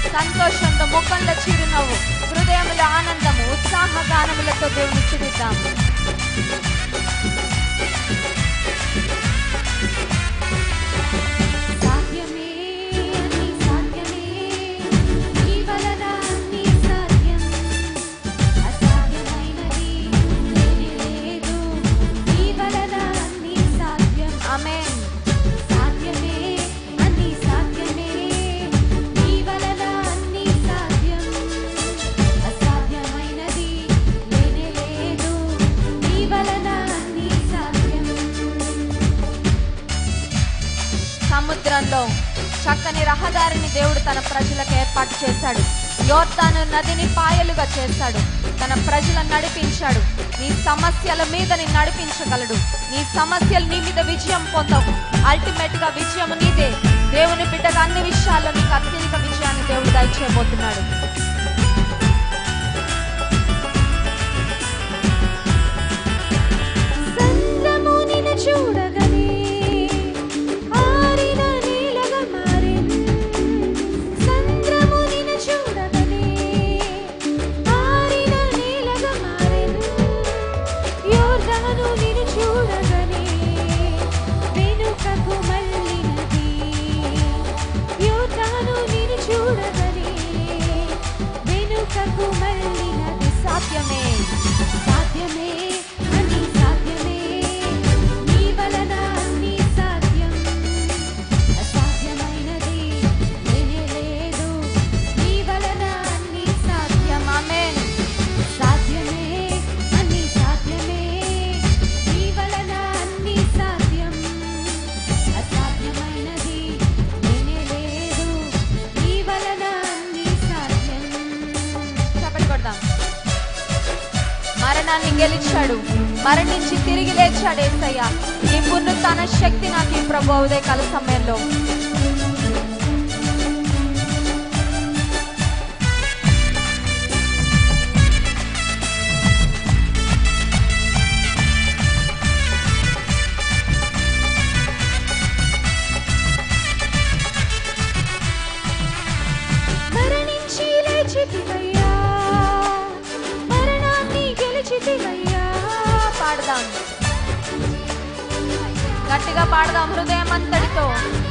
సంతోషంతో ముఖంలో చిరునవ్వు హృదయంలో ఆనందము ఉత్సాహ గానములతో దేవుని చుడిద్దాము సాధ్యమే అన్ని సాధ్యమే నీ వలన అన్ని సాధ్యం అసాధ్యమైనది లేనే లేదు నీ వలన అన్ని సాధ్యం ఆమేన్ సాధ్యమే అన్ని సాధ్యమే నీ వలన అన్ని సాధ్యం అసాధ్యమైనది లేనే లేదు నీ వలన అన్ని సాధ్యం సముద్రంలో చక్కని రహదారిని దేవుడు తన ప్రజలకు ఏర్పాటు చేశాడు యోర్దాను నదిని పాయలుగా చేశాడు తన ప్రజలను నడిపించాడు నీ సమస్యల మీద నీ నడిపించగలడు నీ సమస్యలు నీ మీద విజయం పొందవు అల్టిమేట్ గా విజయం నీదే దేవుని బిడ్డగా అన్ని విషయాల్లో నీకు అత్యధిక విజయాన్ని దేవుడు దయచేయబోతున్నాడు సంద్రము నిన్ను చూడగనే ఆరిన నీలగా మారెను సంద్రము నిన్ను చూడగనే ఆరిన నీలగా మారెను యోర్దాను నిన్ను చూడగనే వెనుకకు మళ్ళినది యోర్దాను నిన్ను చూడగనే వెనుకకు మళ్ళినది సాధ్యమే సాధ్యమే అన్ని సాధ్యమే నీ వలన అన్ని సాధ్యం అసాధ్యమైనది లేనే లేదు నీ వలన అన్ని సాధ్యం ఆమేన్ సాధ్యమే అన్ని సాధ్యమే నీ వలన అన్ని సాధ్యం అసాధ్యమైనది లేనే లేదు నీ వలన అన్ని సాధ్యం చప్పటి కొడదాం మరణాన్ని గెలిచాడు మరణించి తిరిగి లేచాడు ఏసయ్య ఈ పునరుత్థాన శక్తి నాకు ఈ ప్రభు ఉదయకాల సమయంలో మరణించి లేచితివయ్యా మరణాన్ని గెలిచితివయ్యా పాడదాం గట్టిగా పాడదాం హృదయం అంతటితో